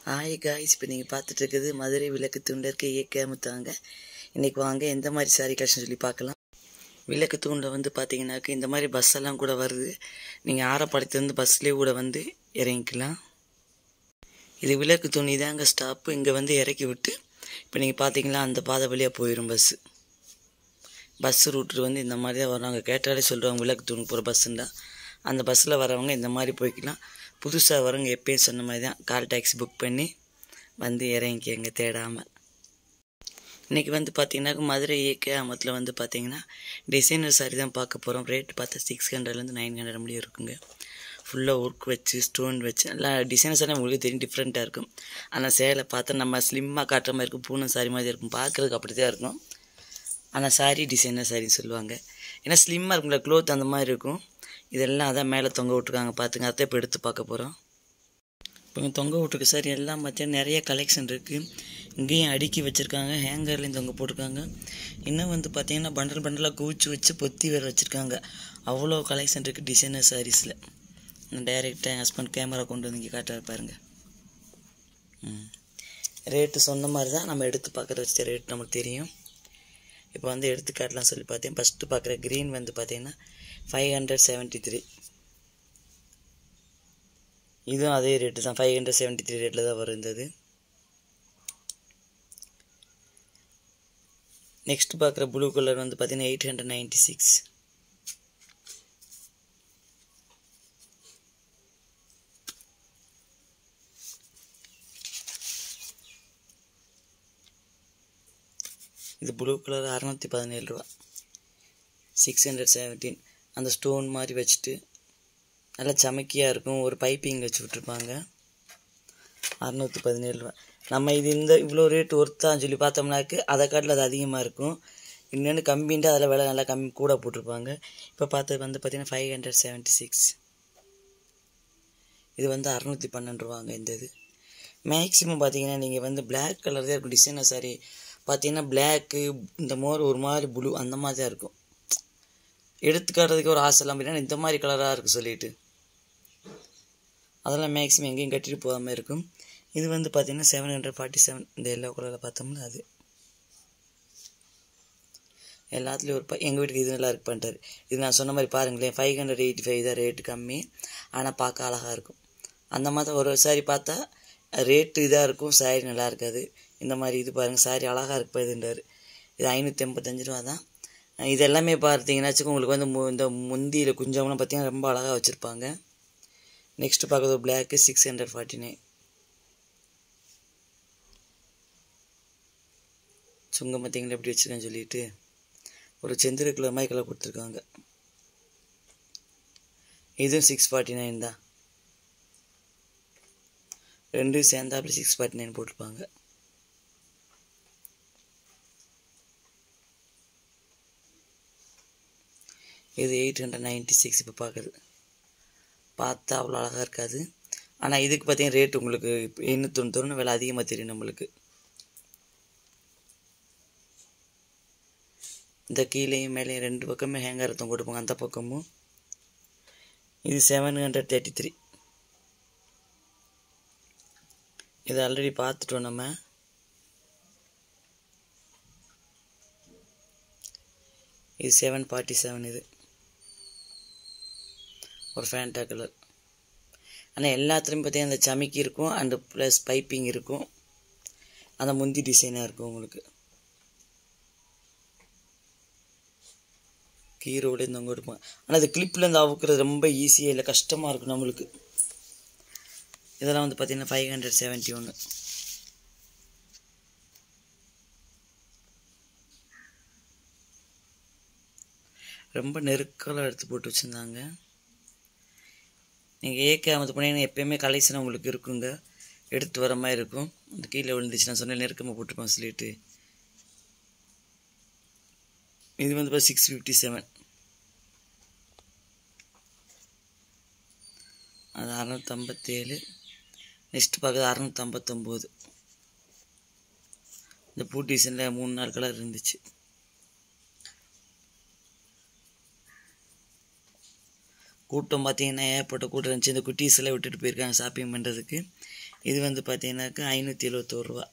hi guys இப்போ நீங்கள் பார்த்துட்டு இருக்குது மதுரை விளக்கு தூண்டருக்கு இயக்க முத்தாங்க இன்றைக்கி வாங்க எந்த மாதிரி சாரி கலெக்ஷன் சொல்லி பார்க்கலாம் விளக்கு தூண்டில் வந்து பார்த்தீங்கன்னாக்க இந்த மாதிரி பஸ் எல்லாம் கூட வருது நீங்கள் ஆரப்பாளையத்துலேருந்து பஸ்லேயே கூட வந்து இறங்கிக்கலாம் இது விளக்கு தூணி தாங்க ஸ்டாப்பு இங்கே வந்து இறக்கி விட்டு இப்போ நீங்கள் பார்த்தீங்களா அந்த பாதை வழியாக போயிடும் பஸ்ஸு பஸ் ரூட்டு வந்து இந்த மாதிரி தான் வருவாங்க கேட்டாலே சொல்லுவாங்க விளக்கு தூணுக்கு போகிற பஸ்ஸுண்டா அந்த பஸ்ஸில் வரவங்க இந்த மாதிரி போய்க்கலாம் புதுசாக வரவங்க எப்பயும் சொன்ன மாதிரி தான் கால் டாக்ஸி புக் பண்ணி வந்து இறங்கிக்கங்க தேடாமல் இன்றைக்கி வந்து பார்த்தீங்கன்னா மதுரை ஏகே அமத்தில் வந்து பார்த்தீங்கன்னா டிசைனர் சாரி தான் பார்க்க போகிறோம் ரேட் பார்த்தா சிக்ஸ் ஹண்ட்ரட்லேருந்து நைன் ஹண்ட்ரட் முடியும் இருக்குங்க ஃபுல்லாக ஒர்க் வச்சு ஸ்டோன் வச்சு எல்லாம் டிசைனர்ஸ் எல்லாம் உங்களுக்கு தெரியும் டிஃப்ரெண்ட்டாக இருக்கும் ஆனால் சேலை பார்த்தா நம்ம ஸ்லிம்மாக காட்டுற மாதிரி இருக்கும் பூனை சாரி மாதிரி இருக்கும் பார்க்குறதுக்கு அப்படி தான் இருக்கும் ஆனால் சாரி டிசைனர் சாரின்னு சொல்லுவாங்க ஏன்னா ஸ்லிம்மாக இருக்கும்ல க்ளோத் அந்த மாதிரி இருக்கும் இதெல்லாம் அதான் மேலே தொங்க விட்ருக்காங்க பார்த்துங்க அதை இப்போ எடுத்து பார்க்க போகிறோம் இப்போ இங்கே தொங்க விட்ருக்கு சார் எல்லாம் பார்த்தீங்கன்னா நிறைய கலெக்ஷன் இருக்குது இங்கேயும் அடுக்கி வச்சுருக்காங்க ஹேங்கர்லேயும் தொங்க போட்டிருக்காங்க இன்னும் வந்து பார்த்தீங்கன்னா பண்டல் பண்டலாக குவிச்சு வச்சு பொத்தி வேறு வச்சுருக்காங்க அவ்வளோ கலெக்ஷன் இருக்குது டிசைனர் சாரீஸில் நான் டைரெக்டாக என் ஹஸ்பண்ட் கேமரா கொண்டு வந்து இங்கே காட்டுறாரு பாருங்க ம் ரேட்டு சொன்ன மாதிரி தான் நம்ம எடுத்து பார்க்குற வச்ச ரேட் நமக்கு தெரியும் இப்போ வந்து எடுத்து காட்டலாம் சொல்லி பார்த்தேன் ஃபஸ்ட்டு பார்க்குற க்ரீன் வந்து பார்த்தீங்கன்னா ஃபைவ் ஹண்ட்ரட் செவன்ட்டி த்ரீ இதுவும் அதே ரேட்டு தான் ஃபைவ் ஹண்ட்ரட் செவன்ட்டி த்ரீ ரேட்டில் தான் வருந்தது நெக்ஸ்ட் பார்க்குற ப்ளூ கலர் வந்து பார்த்தீங்கன்னா எயிட் ஹண்ட்ரட் நைன்ட்டி சிக்ஸ் இது ப்ளூ கலர் அறநூற்றி பதினேழு ரூபா சிக்ஸ் ஹண்ட்ரட் செவன்டீன் அந்த ஸ்டோன் மாதிரி வச்சுட்டு நல்லா சமக்கியாக இருக்கும் ஒரு பைப்பிங் வச்சு விட்ருப்பாங்க அறநூற்றி பதினேழு ரூபா நம்ம இது இந்த இவ்வளோ ரேட் ஒர்த்தான்னு சொல்லி பார்த்தோம்னாக்கு அதை காட்டில் அது அதிகமாக இருக்கும் இன்னொன்று கம்மின்ட்டு அதில் விலை நல்லா கம்மி கூட போட்டிருப்பாங்க இப்போ பார்த்தது வந்து பார்த்தீங்கன்னா ஃபைவ் ஹண்ட்ரட் செவன்ட்டி சிக்ஸ் இது வந்து அறநூற்றி பன்னெண்டு ரூபாங்க இந்த இது மேக்ஸிமம் பார்த்தீங்கன்னா நீங்கள் வந்து பிளாக் கலர் தான் இருக்கும் டிசைனர் சாரி பார்த்தீங்கன்னா பிளாக்கு இந்த மாதிரி ஒரு மாதிரி ப்ளூ அந்த மாதிரி தான் இருக்கும் எடுத்துக்காட்டுறதுக்கு ஒரு ஆசை இல்லாமல் இந்த மாதிரி கலராக இருக்குது சொல்லிட்டு அதெல்லாம் மேக்ஸிமம் எங்கேயும் கட்டிட்டு போகாமல் இருக்கும் இது வந்து பார்த்தீங்கன்னா செவன் ஹண்ட்ரட் ஃபார்ட்டி செவன் இந்த எல்லோ கலரில் பார்த்தோம்னா அது எல்லாத்துலேயும் ஒரு ப எங்கள் வீட்டுக்கு இது நல்லா இருக்கு பண்ணிட்டாரு இது நான் சொன்ன மாதிரி பாருங்களேன் ஃபைவ் ஹண்ட்ரட் எயிட்டி ஃபைவ் தான் ரேட்டு கம்மி ஆனால் பார்க்க அழகாக இருக்கும் அந்த மாதிரி ஒரு சாரி பார்த்தா ரேட்டு இதாக இருக்கும் சாரி நல்லா இருக்காது இந்த மாதிரி இது பாருங்கள் சாரி அழகாக இருக்கு இதுன்றார் இது ஐநூற்றி எண்பத்தஞ்சு ரூபா தான் இது எல்லாமே பார்த்தீங்கன்னாச்சுக்கும் உங்களுக்கு வந்து மு இந்த முந்தியில் குஞ்சம்லாம் பார்த்தீங்கன்னா ரொம்ப அழகாக வச்சுருப்பாங்க நெக்ஸ்ட்டு பார்க்குறது black six hundred forty nine சுங்கம் பார்த்தீங்களா எப்படி வச்சுருக்கேன்னு சொல்லிட்டு ஒரு செந்திர கலர் மாதிரி கலர் கொடுத்துருக்காங்க இதுவும் சிக்ஸ் ஃபார்ட்டி நைன் தான் ரெண்டும் சேர்ந்தா அப்படி சிக்ஸ் ஃபார்ட்டி நைன் போட்டிருப்பாங்க இது எயிட் ஹண்ட்ரட் நைன்ட்டி சிக்ஸ் இப்போ பார்க்குது பார்த்தா அவ்வளோ அழகாக இருக்காது ஆனால் இதுக்கு பார்த்தீங்கன்னா ரேட் உங்களுக்கு எண்ணூற்றி தொண்ணூறு விலை அதிகமாக தெரியும் நம்மளுக்கு இந்த கீழேயும் மேலேயும் ரெண்டு பக்கமே ஹேங்கர் தொங்க கொடுப்பாங்க அந்த பக்கமும் இது செவன் ஹண்ட்ரட் தேர்ட்டி த்ரீ இது ஆல்ரெடி பார்த்துட்டோம் நம்ம இது செவன் ஃபார்ட்டி செவன் இது ஒரு ஃபேண்டா கலர் ஆனால் எல்லாத்துலேயும் பார்த்தீங்கன்னா அந்த சமிக்கி இருக்கும் அண்டு ப்ளஸ் பைப்பிங் இருக்கும் அந்த முந்தி டிசைனாக இருக்கும் உங்களுக்கு கீரோட இந்த கொடுப்பாங்க ஆனால் அது கிளிப்பில் இருந்து அவுக்கிறது ரொம்ப ஈஸியாக இல்லை கஷ்டமாக இருக்கும் நம்மளுக்கு இதெல்லாம் வந்து பார்த்தீங்கன்னா ஃபைவ் ஹண்ட்ரட் செவன்ட்டி ஒன்று ரொம்ப நெருக்கலாக எடுத்து போட்டு வச்சுருந்தாங்க நீங்கள் ஏகே அமத்து போனீங்கன்னா எப்போயுமே கலெக்ஷன் உங்களுக்கு இருக்குங்க எடுத்து வர மாதிரி இருக்கும் அந்த கீழே விழுந்துச்சு நான் சொன்னேன் நெருக்கமாக போட்டுருப்பேன் சொல்லிட்டு இது வந்து இப்போ சிக்ஸ் ஃபிஃப்டி செவன் அது அறநூற்றம்பத்தேழு நெக்ஸ்ட் பார்க்குறது அறநூற்றம்பத்தொம்போது இந்த பூ டிசைனில் மூணு நாள் கலர் இருந்துச்சு கூட்டம் பார்த்தீங்கன்னா ஏகப்பட்ட கூட்டம் இருந்துச்சு இந்த குட்டீஸ் எல்லாம் விட்டுட்டு போயிருக்காங்க ஷாப்பிங் பண்ணுறதுக்கு இது வந்து பார்த்தீங்கன்னாக்கா ஐநூற்றி எழுபத்தோரு ரூபா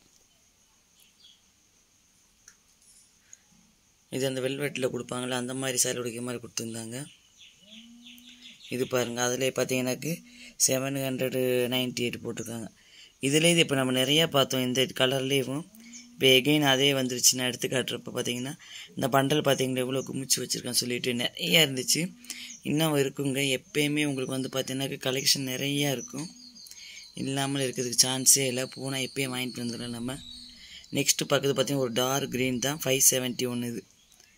இது அந்த வெல்வெட்டில் கொடுப்பாங்களே அந்த மாதிரி சாரி உடைக்கிற மாதிரி கொடுத்துருந்தாங்க இது பாருங்கள் அதில் பார்த்தீங்கன்னாக்கு செவன் ஹண்ட்ரடு நைன்ட்டி எயிட் போட்டிருக்காங்க இதுலேயே இது இப்போ நம்ம நிறையா பார்த்தோம் இந்த கலர்லேயும் இப்போ எகெயின் அதே வந்துருச்சு நான் எடுத்து காட்டுறப்ப பார்த்தீங்கன்னா இந்த பண்டல் பார்த்தீங்கன்னா எவ்வளோ குமிச்சு வச்சுருக்கேன் சொல்லிட்டு நிறையா இருந்துச்சு இன்னும் இருக்குங்க எப்பயுமே உங்களுக்கு வந்து பார்த்தீங்கன்னாக்க கலெக்ஷன் நிறையா இருக்கும் இல்லாமல் இருக்கிறதுக்கு சான்ஸே இல்லை பூனா எப்பயும் வாங்கிட்டு வந்துடலாம் நம்ம நெக்ஸ்ட்டு பார்க்குறது பார்த்தீங்கன்னா ஒரு டார்க் க்ரீன் தான் ஃபைவ் செவன்ட்டி ஒன்று இது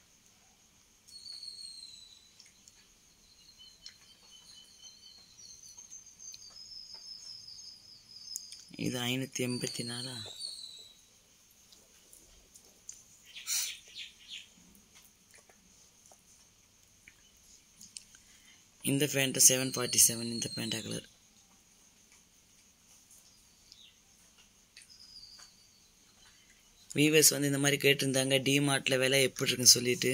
இது ஐநூற்றி எண்பத்தி நாலா இந்த பேண்ட்டு செவன் ஃபார்ட்டி செவன் இந்த பேண்டா கலர் வீவர்ஸ் வந்து இந்த மாதிரி கேட்டிருந்தாங்க டிமார்ட்டில் விலை எப்படி இருக்குன்னு சொல்லிட்டு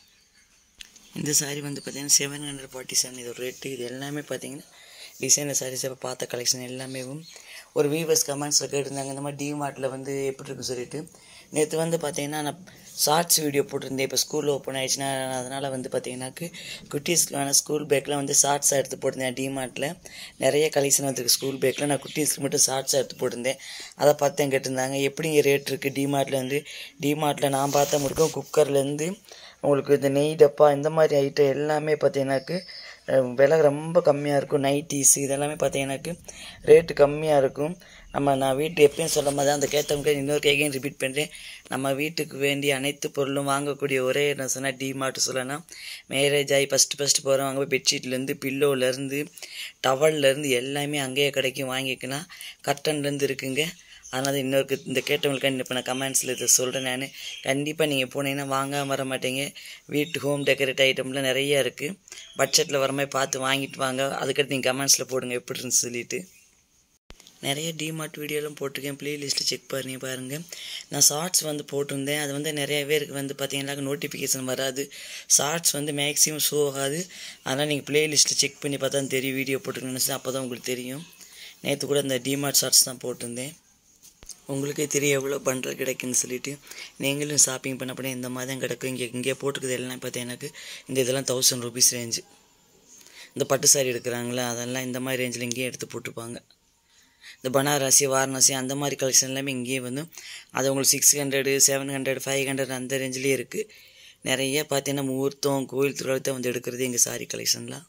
இந்த சாரீ வந்து பார்த்தீங்கன்னா செவன் ஹண்ட்ரட் ஃபார்ட்டி செவன் இது ரேட்டு இது எல்லாமே பார்த்தீங்கன்னா டிசைனர் சாரீஸ் இப்போ பார்த்த கலெக்ஷன் எல்லாமே ஒரு வீவர்ஸ் கமெண்ட்ஸில் கேட்டிருந்தாங்க இந்த மாதிரி டிமார்ட்டில் வந்து எப்படி இருக்குன்னு சொல்லிட்டு நேற்று வந்து பார்த்தீங்கன்னா நான் ஷார்ட்ஸ் வீடியோ போட்டிருந்தேன் இப்போ ஸ்கூல் ஓப்பன் ஆயிடுச்சுன்னா அதனால் வந்து பார்த்தீங்கன்னாக்கு குட்டீஸ்க்கான ஸ்கூல் பேக்கில் வந்து ஷார்ட்ஸாக எடுத்து போட்டிருந்தேன் டிமார்ட்டில் நிறைய கலெக்ஷன் வந்துருக்கு ஸ்கூல் பேக்கில் நான் குட்டீஸ்க்கு மட்டும் ஷார்ட்ஸாக எடுத்து போட்டிருந்தேன் அதை பார்த்து கேட்டிருந்தாங்க எப்படிங்க ரேட் இருக்குது டிமார்ட்டில் வந்து டிமார்ட்டில் நான் பார்த்த முருக்கும் குக்கர்லேருந்து உங்களுக்கு இந்த நெய் டப்பா இந்த மாதிரி ஐட்டம் எல்லாமே பார்த்தீங்கன்னாக்கு விலை ரொம்ப கம்மியாக இருக்கும் நைட்டிஸ் இதெல்லாமே பார்த்தீங்கன்னாக்கு ரேட்டு கம்மியாக இருக்கும் நம்ம நான் வீட்டு எப்பயும் சொல்லும் போது அந்த கேட்டவங்க இன்னொரு கேக்கையும் ரிப்பீட் பண்ணுறேன் நம்ம வீட்டுக்கு வேண்டிய அனைத்து பொருளும் வாங்கக்கூடிய ஒரே என்ன சொன்னால் டிமார்ட் சொல்லலாம் மேரேஜ் ஆகி ஃபஸ்ட்டு ஃபஸ்ட்டு போகிறவங்க போய் பெட்ஷீட்லேருந்து பில்லோலேருந்து டவல்லேருந்து எல்லாமே அங்கேயே கிடைக்கும் வாங்கிக்கலாம் கட்டன்லேருந்து இருக்குங்க அதனால் இன்னொரு இந்த கேட்டவங்களுக்கு இப்போ நான் கமெண்ட்ஸில் இதை சொல்கிறேன் நான் கண்டிப்பாக நீங்கள் போனீங்கன்னா வாங்காமல் வர மாட்டீங்க வீட்டு ஹோம் டெக்கரேட் ஐட்டம்லாம் நிறைய இருக்குது பட்ஜெட்டில் வர மாதிரி பார்த்து வாங்கிட்டு வாங்க அதுக்கடுத்து நீங்கள் கமெண்ட்ஸில் போடுங்க எப்படி இருந்துச்சு சொல்லிட்டு நிறைய டிமார்ட் வீடியோலாம் போட்டிருக்கேன் ப்ளேலிஸ்ட்டில் செக் பண்ணி பாருங்கள் நான் ஷார்ட்ஸ் வந்து போட்டிருந்தேன் அது வந்து நிறைய பேருக்கு வந்து பார்த்தீங்கன்னா நோட்டிஃபிகேஷன் வராது ஷார்ட்ஸ் வந்து மேக்ஸிமம் ஷோ ஆகாது அதனால் நீங்கள் ப்ளேலிஸ்ட்டில் செக் பண்ணி பார்த்தா தெரியும் வீடியோ போட்டிருக்கேன்னு அப்போ தான் உங்களுக்கு தெரியும் நேற்று கூட இந்த டிமார்ட் ஷார்ட்ஸ் தான் போட்டிருந்தேன் உங்களுக்கே தெரியும் எவ்வளோ பண்டல் கிடைக்குன்னு சொல்லிட்டு நீங்களும் ஷாப்பிங் பண்ண பண்ண இந்த மாதிரி தான் கிடைக்கும் இங்கே இங்கே போட்டுருக்குது எல்லாம் பார்த்தா எனக்கு இந்த இதெல்லாம் தௌசண்ட் ருபீஸ் ரேஞ்சு இந்த பட்டு சாரி எடுக்கிறாங்களே அதெல்லாம் இந்த மாதிரி ரேஞ்சில் இங்கேயே எடுத்து போட்டுப்பாங்க இந்த பனாரசி வாரணாசி அந்த மாதிரி கலெக்ஷன் எல்லாமே இங்கேயே வந்து அது உங்களுக்கு six hundred seven hundred five hundred அந்த ரேஞ்சிலே இருக்குது நிறைய பார்த்தீங்கன்னா முகூர்த்தம் கோயில் திருவிழா வந்து எடுக்கிறது எங்கள் சாரி கலெக்ஷன்லாம்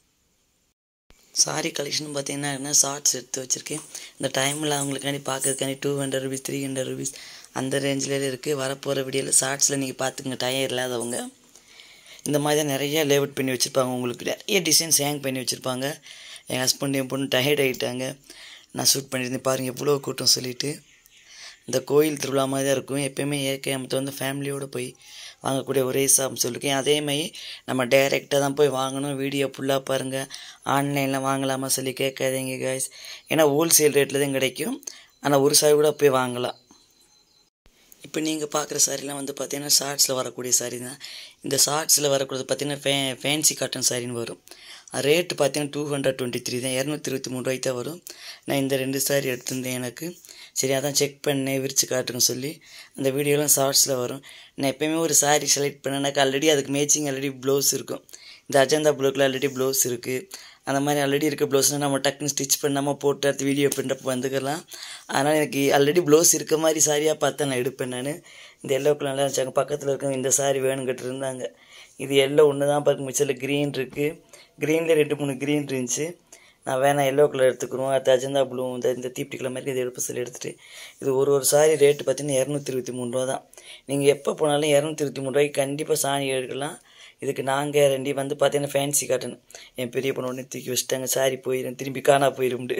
சாரி கலெக்ஷன் பார்த்தீங்கன்னா என்ன ஷார்ட்ஸ் எடுத்து வச்சுருக்கேன் இந்த டைமில் அவங்களுக்காண்டி பார்க்கறதுக்காண்டி two hundred rupees three hundred rupees அந்த ரேஞ்சிலே இருக்குது வரப்போகிற வீடியோவில் ஷார்ட்ஸில் நீங்கள் பார்த்துங்க டயர் இல்லாதவங்க இந்த மாதிரி தான் நிறைய லேஅவுட் பண்ணி வச்சுருப்பாங்க உங்களுக்கு நிறைய டிசைன்ஸ் ஹேங் பண்ணி வச்சுருப்பாங்க என் ஹஸ்பண்ட் என் பொண்ணு டயர்ட் ஆகிட்டாங்க நான் ஷூட் பண்ணியிருந்தேன் பாருங்கள் எவ்வளோ கூட்டம் சொல்லிவிட்டு இந்த கோயில் திருவிழா மாதிரி தான் இருக்கும் எப்பயுமே இயற்கை அமைத்து வந்து ஃபேமிலியோடு போய் வாங்கக்கூடிய ஒரே ஷாப்னு சொல்லியிருக்கேன் அதேமாதிரி நம்ம டைரெக்டாக தான் போய் வாங்கணும் வீடியோ ஃபுல்லாக பாருங்கள் ஆன்லைனில் வாங்கலாமா சொல்லி கேட்காதீங்க காய்ஸ் ஏன்னா ஹோல்சேல் ரேட்டில் தான் கிடைக்கும் ஆனால் ஒரு சாரி கூட போய் வாங்கலாம் இப்போ நீங்கள் பார்க்குற சாரிலாம் வந்து பார்த்தீங்கன்னா ஷார்ட்ஸில் வரக்கூடிய சாரி தான் இந்த ஷார்ட்ஸில் வரக்கூடியது பார்த்தீங்கன்னா ஃபே ஃபேன்சி காட்டன் சாரின்னு வரும் ரேட்டு பார்த்தீங்கன்னா டூ ஹண்ட்ரட் டுவெண்ட்டி த்ரீ தான் இரநூத்தி இருபத்தி மூணு ரூபாய்க்கு தான் வரும் நான் இந்த ரெண்டு சாரி எடுத்திருந்தேன் எனக்கு சரி அதான் செக் பண்ணேன் விரித்து காட்டுன்னு சொல்லி அந்த வீடியோலாம் ஷார்ட்ஸில் வரும் நான் எப்போயுமே ஒரு சாரி செலக்ட் பண்ணேனாக்கா ஆல்ரெடி அதுக்கு மேட்சிங் ஆல்ரெடி ப்ளவுஸ் இருக்கும் இந்த அஜந்தா ப்ளூக்கில் ஆல்ரெடி ப்ளவுஸ் இருக்குது அந்த மாதிரி ஆல்ரெடி இருக்க ப்ளவுஸ்னால் நம்ம டக்குன்னு ஸ்டிச் பண்ணாமல் போட்டு அடுத்து வீடியோ பண்ணுறப்ப வந்துக்கலாம் ஆனால் எனக்கு ஆல்ரெடி ப்ளவுஸ் இருக்க மாதிரி சாரியாக பார்த்து நான் எடுப்பேன் நான் இந்த எல்லோ கலர் நல்லா இருந்துச்சு அங்கே பக்கத்தில் இருக்கவங்க இந்த சாரி வேணுங்கிட்டு இருந்தாங்க இது எல்லோ ஒன்று தான் பாருங்க மிச்சத்தில் க்ரீன் இருக்குது க்ரீனில் ரெண்டு மூணு க்ரீன் இருந்துச்சு நான் வேணாம் எல்லோ கலர் எடுத்துக்கிறோம் அடுத்து அஜந்தா ப்ளூ இந்த இந்த தீப்டி கலர் மாதிரி இதை எடுப்ப சொல்லி எடுத்துகிட்டு இது ஒரு ஒரு சாரி ரேட்டு பார்த்தீங்கன்னா இரநூத்தி இருபத்தி மூணு ரூபா தான் நீங்கள் எப்போ போனாலும் இரநூத்தி இருபத்தி மூணு ரூபாய்க்கு கண்டிப்பாக சாணி எடுக்கலாம் இதுக்கு நான் கேரண்டி வந்து பார்த்தீங்கன்னா ஃபேன்சி காட்டன் என் பெரிய பொண்ணு உடனே தூக்கி வச்சுட்டாங்க சாரி போயிடும் திரும்பி காணா போயிடும்ண்டு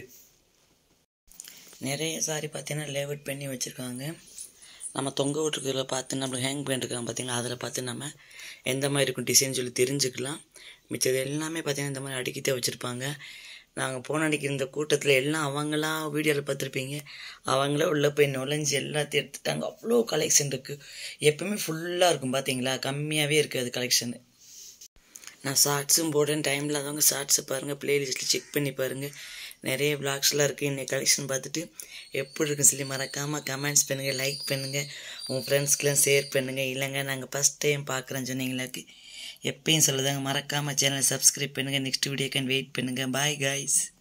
நிறைய சாரி பார்த்தீங்கன்னா லேஅவுட் பண்ணி வச்சுருக்காங்க நம்ம தொங்க விட்டுருக்கிறத பார்த்து நம்மளுக்கு ஹேங் பண்ணிருக்காங்க பார்த்தீங்கன்னா அதில் பார்த்து நம்ம எந்த மாதிரி இருக்கும் டிசைன் சொல்லி தெரிஞ்சுக்கலாம் மிச்சது எல்லாமே பார்த்தீங்கன்னா இந்த மாதிரி அடுக்கிட்டே வச்சுருப்பாங்க நாங்கள் போன அன்றைக்கி இருந்த கூட்டத்தில் எல்லாம் அவங்களாம் வீடியோவில் பார்த்துருப்பீங்க அவங்களே உள்ளே போய் நுழைஞ்சு எல்லாத்தையும் எடுத்துட்டாங்க அவ்வளோ கலெக்ஷன் இருக்குது எப்பவுமே ஃபுல்லாக இருக்கும் பார்த்தீங்களா கம்மியாகவே இருக்காது கலெக்ஷனு நான் ஷார்ட்ஸும் போடுறேன் டைமில் அதவங்க ஷார்ட்ஸை பாருங்கள் ப்ளேலிஸ்ட்டில் செக் பண்ணி பாருங்கள் நிறைய விளாக்ஸ்லாம் இருக்குது இன்னைக்கு கலெக்ஷன் பார்த்துட்டு எப்படி இருக்குன்னு சொல்லி மறக்காமல் கமெண்ட்ஸ் பண்ணுங்கள் லைக் பண்ணுங்கள் உங்கள் ஃப்ரெண்ட்ஸ்க்கெலாம் ஷேர் பண்ணுங்கள் இல்லைங்க நாங்கள் ஃபஸ்ட் டைம் பார்க்குறோன்னு சொன்னீங்களுக்கு எப்பயும் சொல்லுதாங்க மறக்காமல் சேனலை சப்ஸ்கிரைப் பண்ணுங்கள் நெக்ஸ்ட் வீடியோக்கான் வெயிட் பண்ணுங்கள் பாய் காய்ஸ்